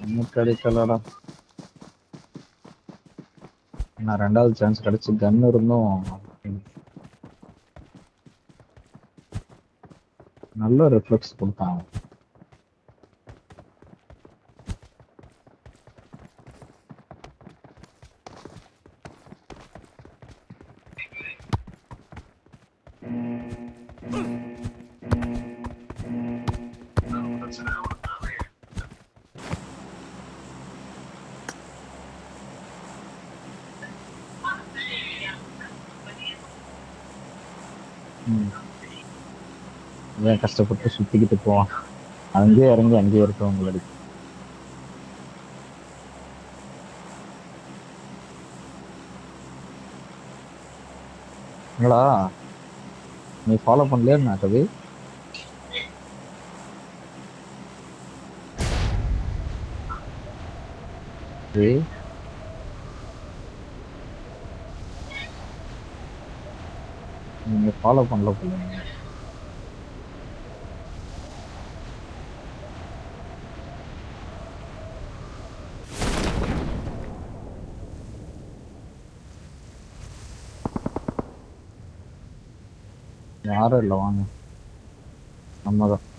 இன்னும் கிடைக்கலடா நான் ரெண்டாவது சான்ஸ் கிடைச்சு கன் இருந்தும் நல்ல ரிஃப்ளெக்ஸ் கொடுத்தான் ம். இவன் கஷ்டப்பட்டு சுத்திக்கிட்டு போவான் அங்கேயே இறங்கி அங்கேயே இருக்கவங்களுக்கு என்னடா நீ ஃபாலோ பண்ணலையா நான் கவி ஏய் நீங்க ஃபாலோ பண்ணல போல நீங்க. யாரும் இல்லை வாங்க நம்ம தான்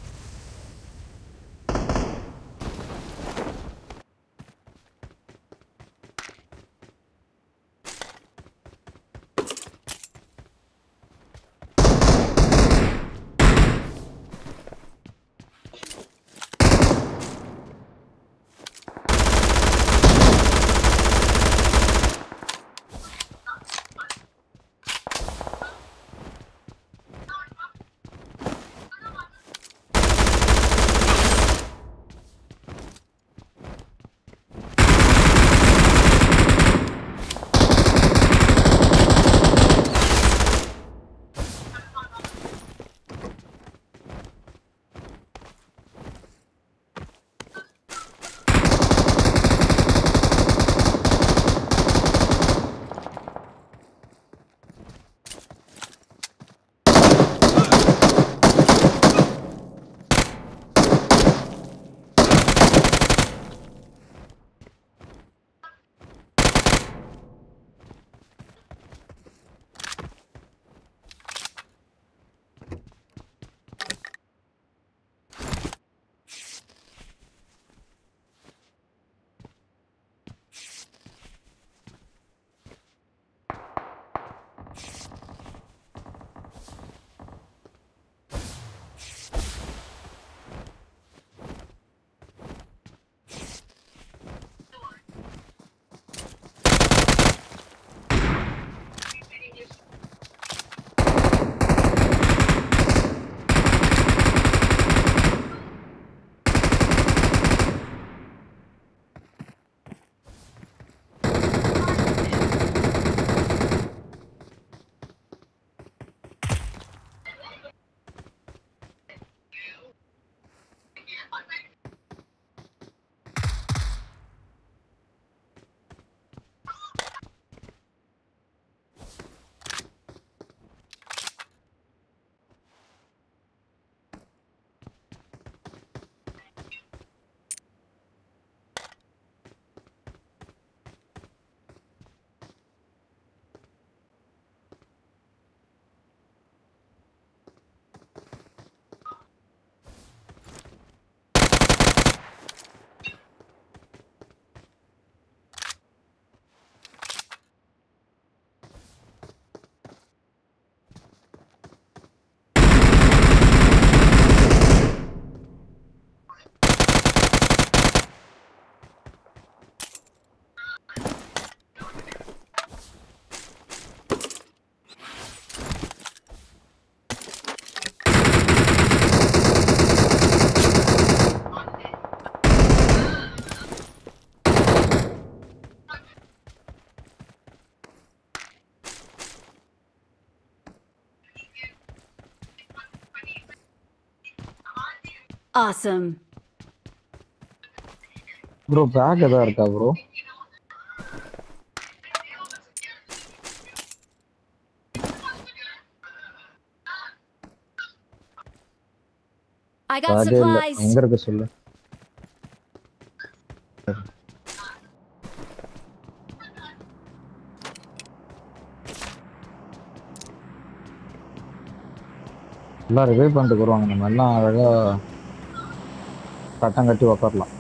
Awesome. ப்ரோ பேக் எதா இருக்கா ப்ரோ I got பேக்கே இல்ல supplies. எங்க இருக்கு சொல்லு எல்லாம் ரிவைவ் பண்ணிட்டு வருவாங்க நம்ம எல்லாம் அழகா கட்டம் கட்டி உக்காரலாம்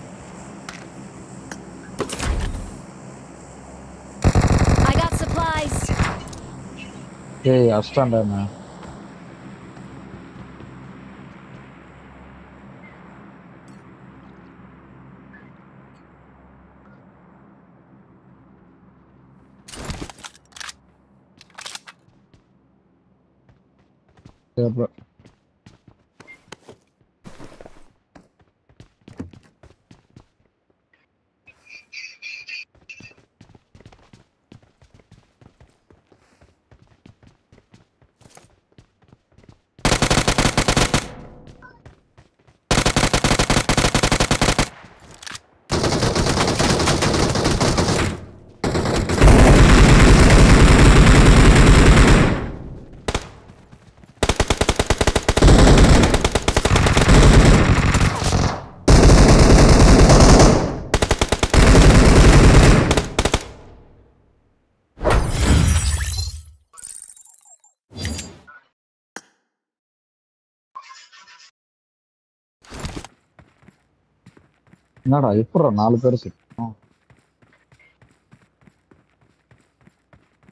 I got supplies. ஏய் அஷ்டாண்டா என்ன சரி bro. என்னடா எப்படா நாலு பேர் சுத்தம்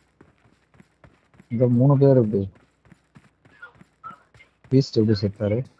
இங்க மூணு பேர் எப்படி பீஸ்ட் எப்படி செத்தாரு